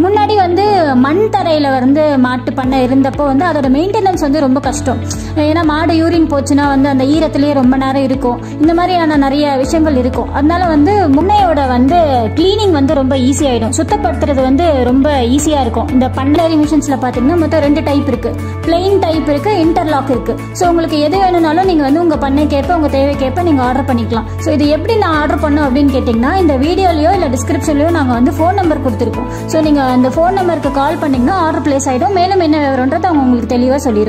முன்னாடி வந்து மண் தரையில் வந்து மாட்டு பண்ணை இருந்தப்போ வந்து அதோட மெயின்டெனன்ஸ் வந்து ரொம்ப கஷ்டம் ஏன்னா மாடு யூரின் போச்சுன்னா வந்து அந்த ஈரத்துலேயே ரொம்ப நேரம் இருக்கும் இந்த மாதிரியான நிறைய விஷயங்கள் இருக்கும் அதனால வந்து முன்னையோட வந்து க்ளீனிங் வந்து ரொம்ப ஈஸி ஆகிடும் சுத்தப்படுத்துறது வந்து ரொம்ப ஈஸியாக இருக்கும் இந்த பண்டரி மிஷின்ஸில் பார்த்தீங்கன்னா மொத்தம் ரெண்டு டைப் இருக்குது பிளெயின் டைப் இருக்குது இன்டர்லாக் இருக்குது ஸோ உங்களுக்கு எது வேணும்னாலும் நீங்கள் வந்து உங்கள் பண்ணைக்கேற்ப உங்கள் தேவைக்கேற்ப நீங்கள் ஆர்டர் பண்ணிக்கலாம் ஸோ இது எப்படி நான் ஆர்டர் பண்ணோம் அப்படின்னு கேட்டிங்கன்னா இந்த வீடியோலையோ இல்லை டிஸ்கிரிப்ஷன்லையோ நாங்கள் வந்து ஃபோன் நம்பர் கொடுத்துருக்கோம் ஸோ நீங்கள் அந்த ஃபோன் நம்பருக்கு கால் பண்ணிங்கன்னா ஆர்டர் பிளேஸ் ஆகிடும் மேலும் என்ன விவரம்ன்றது அவங்க உங்களுக்கு தெளிவாக சொல்லிடுவோம்